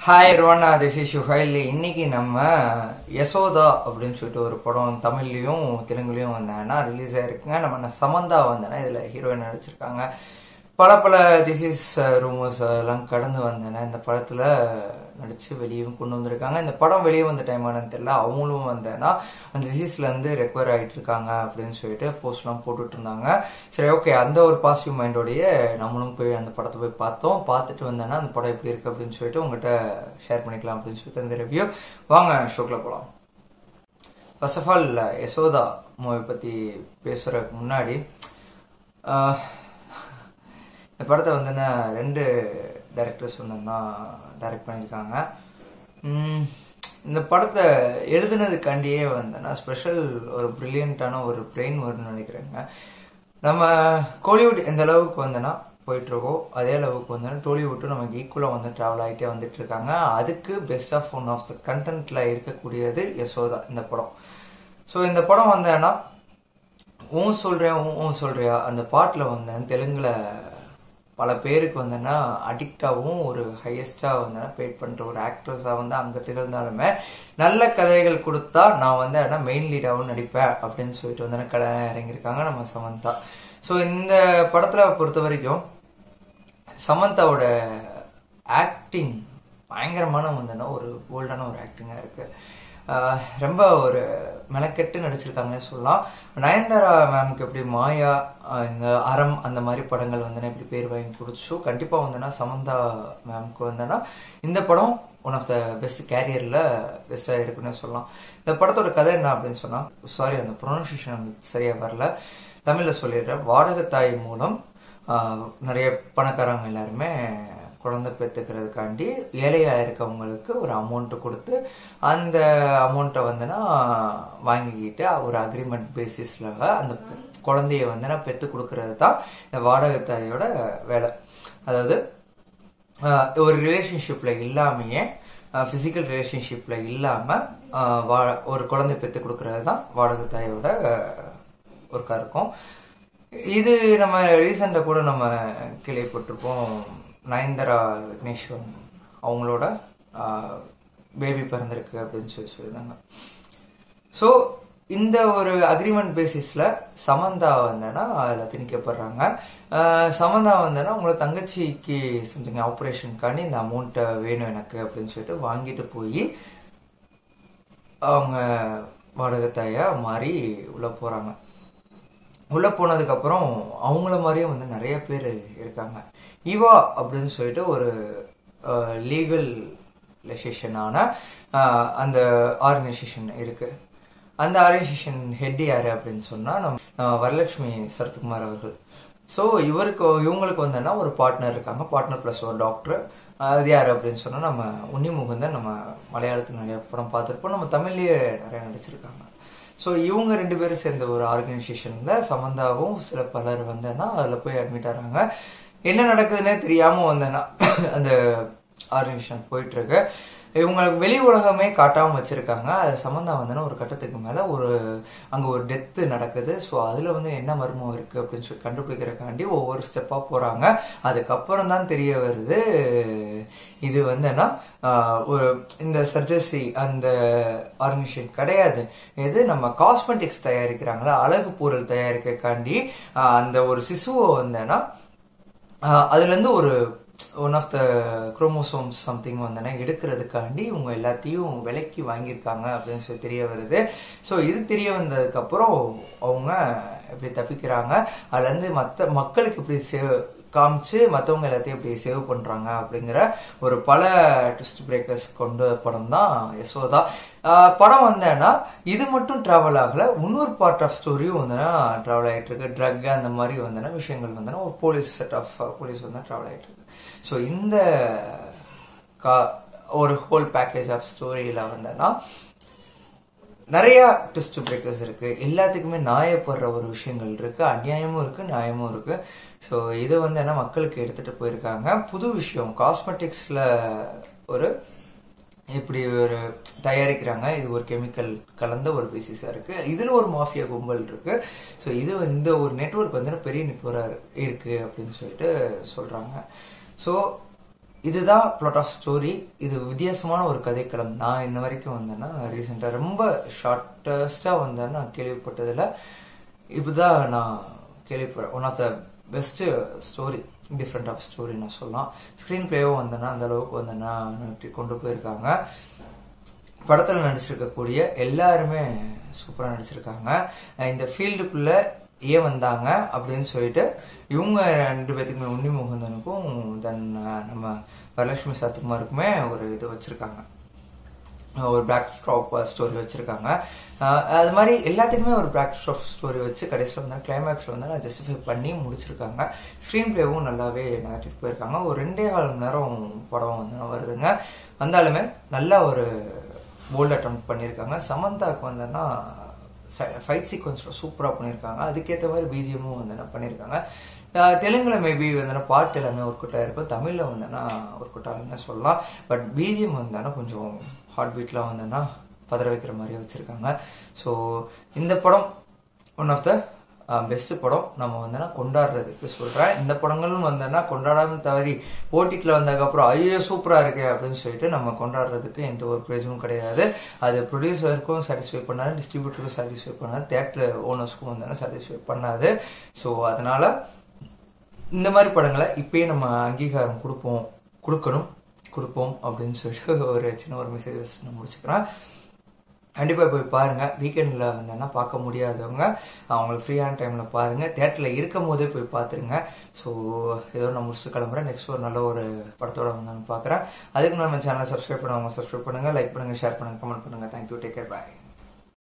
hi ரோனா this is Shuhail இன்னைக்கு நம்ம யசோதா அப்படின்னு சொல்லிட்டு ஒரு படம் தமிழ்லயும் தெலுங்குலயும் வந்தேன்னா ரிலீஸ் ஆயிருக்குங்க நம்ம சமந்தா வந்தேன்னா இதுல ஹீரோயின் நடிச்சிருக்காங்க பல பல திசிஸ் ரூமர்ஸ் எல்லாம் கடந்து வந்தேன்னா இந்த படத்துல நடிச்சு வெளியும் கொண்டு வந்திருக்காங்க இந்த படம் வெளியே வந்த டைம் என்னன்னு தெரியல அவங்களும் வந்தேன்னா அந்த டிசீஸ்ல இருந்து ரெக்கவர் ஆயிட்டு இருக்காங்க அப்படின்னு சொல்லிட்டு போஸ்ட் எல்லாம் போட்டுட்டு இருந்தாங்க சரி ஓகே அந்த ஒரு பாசிட்டிவ் மைண்டோடய நம்மளும் போய் அந்த படத்தை போய் பார்த்தோம் பார்த்துட்டு வந்தேன்னா அந்த படம் எப்படி இருக்கு அப்படின்னு சொல்லிட்டு உங்ககிட்ட ஷேர் பண்ணிக்கலாம் அப்படின்னு சொல்லிட்டு இந்த ரிவ்யூ வாங்க ஷோக்ல போலாம் first of all Yashoda movie பத்தி பேசுறதுக்கு முன்னாடி ஆஹ், இந்த படத்தை வந்து நான் ரெண்டு டைரக்டர்ஸ் வந்தோம்னா டைரக்ட் பண்ணியிருக்காங்க உம், இந்த படத்தை எழுதுனதுக்காண்டியே வந்தேன்னா ஸ்பெஷல் ஒரு பிரில்லியண்ட்டான ஒரு பிரெயின் வரும்னு நினைக்கிறேங்க நம்ம கோலிவுட் எந்த அளவுக்கு வந்தோன்னா போயிட்டு இருக்கோ அதே அளவுக்கு வந்து டோலிவுட்டும் நமக்கு ஈக்குவலாக வந்து ட்ராவல் ஆகிட்டே வந்துட்டு இருக்காங்க அதுக்கு best of one of the கண்டென்ட்ல இருக்கக்கூடியது யசோதா இந்த படம் ஸோ இந்த படம் வந்தேன்னா ஊன் சொல்றியா ஊன் ஊன் சொல்றியா அந்த பாட்டில் வந்தேன் தெலுங்குல பல பேருக்கு வந்தேன்னா அடிக்டாகவும் ஒரு ஹையஸ்டா வந்து பெயிட் பண்ற ஒரு ஆக்ட்ரஸா வந்து அங்க திகழ்ந்தாலுமே நல்ல கதைகள் கொடுத்தா நான் வந்து அதான் மெயின் லீடாகவும் நடிப்பேன் அப்படின்னு சொல்லிட்டு வந்து கலை இறங்கியிருக்காங்க நம்ம சமந்தா ஸோ இந்த படத்துல பொறுத்த வரைக்கும் சமந்தாவோட ஆக்டிங் பயங்கரமான வந்தனா ஒரு போல்டான ஒரு ஆக்டிங்கா இருக்கு ஆஹ் ரொம்ப ஒரு மெனக்கெட்டு நடிச்சிருக்காங்கன்னே சொல்லலாம் நயன்தாரா மேம்க்கு எப்படி மாயா ஆஹ் இந்த அறம் அந்த மாதிரி படங்கள் வந்து எப்படி பேர் வாங்கி கொடுச்சோ கண்டிப்பா வந்தனா சமந்தா மேம்க்கு வந்தனா இந்த படம் ஒன் ஆஃப் த பெஸ்ட் கேரியர்ல பெஸ்டா இருக்குன்னு சொல்லலாம் இந்த படத்தோட கதை என்ன அப்படின்னு சொன்னா சாரி அந்த ப்ரொனன்சியேஷன் சரியா வரல தமிழ்ல சொல்லிடுறேன் வாடகத்தாய் மூலம் ஆஹ் நிறைய பணக்காரங்க எல்லாருமே குழந்தை பெற்றுக்கிறதுக்காண்டி ஏழையா இருக்கவங்களுக்கு ஒரு அமௌண்ட் கொடுத்து அந்த அமௌண்ட்டை வந்துன்னா வாங்கிக்கிட்டு ஒரு அக்ரிமெண்ட் பேசிஸ்ல அந்த குழந்தைய வந்துன்னா பெத்து கொடுக்கறது தான் இந்த வாடகத்தாயோட வேலை அதாவது ஆஹ் ஒரு ரிலேஷன்ஷிப்ல இல்லாமையே பிசிக்கல் ரிலேஷன்ஷிப்ல இல்லாம ஆஹ் வா- ஒரு குழந்தை பெத்து கொடுக்கறது தான் வாடகத்தாயோட ஒர்க்கா இருக்கும் இது நம்ம ரீசெண்டா கூட நம்ம கேள்விப்பட்டிருப்போம் நயன்தாரா விக்னேஸ்வரன் அவங்களோட பேபி பிறந்திருக்கு அப்படின்னு சொல்லி சொல்லியிருந்தாங்க ஸோ இந்த ஒரு அக்ரிமெண்ட் பேசிஸ்ல சமந்தா வந்தேன்னா அதில் திணிக்கப்படுறாங்க ஆஹ் சமந்தா வந்தேன்னா உங்களோட தங்கச்சிக்கு சம்திங் ஆப்ரேஷனுக்காண்டி இந்த அமௌண்ட்டை வேணும் எனக்கு அப்படின்னு சொல்லிட்டு வாங்கிட்டு போய் அவங்க வாடகத்தாயா மாறி உள்ள போறாங்க உள்ள போனதுக்கு அப்புறம் அவங்கள மாதிரியே வந்து நிறைய பேர் இருக்காங்க இவா அப்படின்னு சொல்லிட்டு ஒரு லீகல் ரிலேஷனான அந்த ஆர்கனைசேஷன் இருக்கு அந்த ஆர்கனைசேஷன் ஹெட் யாரு அப்படின்னு சொன்னா நம்ம நம்ம வரலட்சுமி சரத்குமார் அவர்கள் ஸோ இவருக்கு இவங்களுக்கு வந்தோன்னா ஒரு பார்ட்னர் இருக்காங்க பார்ட்னர் ப்ளஸ் ஒரு டாக்டர் அது யாரு அப்படின்னு சொன்னா நம்ம உன்னி முகுந்தன் நம்ம மலையாளத்தில் நிறைய படம் பார்த்துருப்போம் நம்ம தமிழ்லயே நிறைய நடிச்சிருக்காங்க ஸோ இவங்க ரெண்டு பேரும் சேர்ந்த ஒரு ஆர்கனைசேஷன்ல சமந்தாவும் சில பலர் வந்தேன்னா அதுல போய் அட்மிட் ஆறாங்க என்ன நடக்குதுன்னே தெரியாம வந்தேன்னா அந்த ஆர்கனைசேஷன் போயிட்டு இருக்கு இவங்களுக்கு வெளி உலகமே காட்டாம வச்சிருக்காங்க அது சம்பந்தம் வந்தோன்னா ஒரு கட்டத்துக்கு மேல ஒரு அங்க ஒரு டெத்து நடக்குது ஸோ அதுல வந்து என்ன மர்மம் இருக்கு அப்படின்னு சொல்லி கண்டுபிடிக்கிறக்காண்டி ஒவ்வொரு ஸ்டெப்பா போறாங்க அதுக்கப்புறம் தான் தெரிய வருது இது வந்துன்னா ஆஹ், ஒரு இந்த சர்ஜரி அந்த ஆர்கனைசேஷன் கிடையாது இது நம்ம காஸ்மெட்டிக்ஸ் தயாரிக்கிறாங்களா அழகு பொருள் தயாரிக்கக்காண்டி ஆஹ், அந்த ஒரு சிசுவை வந்தேன்னா ஆஹ் அதுல இருந்து ஒரு one of the chromosomes something வந்தனா எடுக்கிறதுக்காண்டி இவங்க எல்லாத்தையும் விலைக்கு வாங்கியிருக்காங்க அப்படின்னு சொல்லி தெரிய வருது ஸோ இது தெரிய வந்ததுக்கு அப்புறம் அவங்க எப்படி தப்பிக்கிறாங்க அதுல இருந்து மற்ற மக்களுக்கு இப்படி சேவ் காமிச்சு மற்றவங்க எல்லாத்தையும் இப்படி சேவ் பண்றாங்க அப்படிங்கிற ஒரு பல ட்விஸ்ட் பிரேக்கர்ஸ் கொண்ட படம் தான் யசோதா ஆஹ் படம் வந்தேன்னா இது மட்டும் டிராவல் ஆகல இன்னொரு பார்ட் ஆஃப் ஸ்டோரியும் வந்து டிராவல் ஆயிட்டு இருக்கு ட்ரக் அந்த மாதிரி வந்தனா விஷயங்கள் வந்தனா ஒரு போலீஸ் செட் ஆஃப் போலீஸ் வந்து டிராவல் ஆயிட்டு இருக்கு ஸோ இந்த கா- ஒரு ஹோல் பேக்கேஜ் ஆஃப் ஸ்டோரியில வந்தேன்னா நிறைய ட்விஸ்ட் பிரேக்கர்ஸ் இருக்கு எல்லாத்துக்குமே நியாயப்படுற ஒரு விஷயங்கள் இருக்கு அநியாயமும் இருக்கு நியாயமும் இருக்கு ஸோ இதை வந்து என்ன மக்களுக்கு எடுத்துட்டு போயிருக்காங்க புது விஷயம் காஸ்மெட்டிக்ஸ்ல ஒரு இப்படி ஒரு தயாரிக்கிறாங்க இது ஒரு கெமிக்கல் கலந்த ஒரு பேசிஸா இருக்கு இதுல ஒரு மாஃபியா கும்பல் இருக்கு ஸோ இது இந்த ஒரு நெட்வொர்க் வந்து பெரிய நெட்வொர்க்கா இருக்கு அப்படின்னு சொல்லிட்டு சொல்றாங்க ஸோ இதுதான் பிளாட் ஆஃப் ஸ்டோரி இது வித்தியாசமான ஒரு கதைக்களம் நான் இன்ன வரைக்கும் வந்தேன்னா ரீசெண்டாக ரொம்ப ஷார்ட்டஸ்டாக வந்தேன்னு நான் கேள்விப்பட்டதில் இப்போதான் நான் கேள்விப்பட்டேன் one of the best story different of story நான் சொல்லலாம் ஸ்க்ரீன் பிளேவும் வந்தேன்னா அந்த அளவுக்கு வந்தேன்னா கொண்டு போயிருக்காங்க படத்தில் நடிச்சிருக்கக்கூடிய எல்லாருமே சூப்பராக நடிச்சிருக்காங்க இந்த ஃபீல்டுக்குள்ள ஏன் வந்தாங்க அப்படின்னு சொல்லிட்டு இவங்க ரெண்டு பேத்துக்குமே உன்னி முகுந்தனுக்கும் தென் நம்ம வரலட்சுமி சத்துக்குமாருக்குமே ஒரு இது வச்சிருக்காங்க ஒரு பேக் ஸ்டாப் ஸ்டோரி வச்சிருக்காங்க அது மாதிரி எல்லாத்துக்குமே ஒரு பேக் ஸ்டாப் ஸ்டோரி வச்சு கடைசியில் வந்து கிளைமேக்ஸ்ல வந்து ஜஸ்டிஃபை பண்ணி முடிச்சிருக்காங்க ஸ்க்ரீன் பிளேவும் நல்லாவே நடத்திட்டு போயிருக்காங்க ஒரு ரெண்டே கால் மணி நேரம் படம் வந்து வருதுங்க வந்தாலுமே நல்ல ஒரு போல்ட் அட்டம் பண்ணியிருக்காங்க சமந்தாக்கு வந்தேன்னா ஃபைட் சீக்வன்ஸ்ல சூப்பராக பண்ணியிருக்காங்க அதுக்கேற்ற மாதிரி பிஜிஎமும் வந்து என்ன பண்ணியிருக்காங்க தெலுங்குல மேபி வந்து பாட்டு எல்லாமே ஒர்க் அவுட் ஆயிருக்கும் தமிழ்ல வந்தேன்னா ஒர்க் அவுட் ஆகுன்னு சொல்லலாம் பட் பிஜிஎம் வந்தேன்னா கொஞ்சம் ஹார்ட் பீட்லாம் வந்தேன்னா பதற வைக்கிற மாதிரியே வச்சிருக்காங்க ஸோ இந்த படம் ஒன் ஆஃப் த பெஸ்ட் படம் நம்ம வந்தோன்னா கொண்டாடுறதுக்கு சொல்றேன் இந்த படங்களும் வந்தோன்னா கொண்டாடாம தவறி ஓட்டிட்டில் வந்ததுக்கப்புறம் ஐயோ சூப்பரா இருக்கு அப்படின்னு சொல்லிட்டு நம்ம கொண்டாடுறதுக்கு எந்த ஒரு பிரயோஜனமும் கிடையாது அது ப்ரொடியூசருக்கும் சாட்டிஸ்ஃபை பண்ணாது டிஸ்ட்ரிபியூட்டருக்கும் சாட்டிஸ்ஃபை பண்ணாது தேட்டர் ஓனர்ஸ்க்கும் வந்தோன்னா சாட்டிஸ்ஃபை பண்ணாது ஸோ அதனால இந்த மாதிரி படங்களை இப்பயே நம்ம அங்கீகாரம் கொடுப்போம் கொடுக்கணும் கொடுப்போம் அப்படின்னு சொல்லிட்டு ஒரு சின்ன ஒரு மெசேஜ் நான் முடிச்சுக்கிறேன் கண்டிப்பாக போய் பாருங்க வீக்கெண்டில் வந்தேன்னா பார்க்க முடியாதவங்க அவங்களுக்கு ஃப்ரீயான டைமில் பாருங்க தேட்டரில் இருக்கும் போதே போய் பார்த்துருங்க ஸோ ஏதோ நான் முடிச்சு கிளம்புறேன் நெக்ஸ்ட் ஒரு நல்ல ஒரு படத்தோட வந்து நான் பார்க்குறேன் அதுக்கு நம்ம சேனலை சப்ஸ்கிரைப் பண்ணுவாங்க சப்ஸ்கிரைப் பண்ணுங்க லைக் பண்ணுங்க ஷேர் பண்ணுங்க கமெண்ட் பண்ணுங்க தேங்க்யூ டேக் கேர் பாய்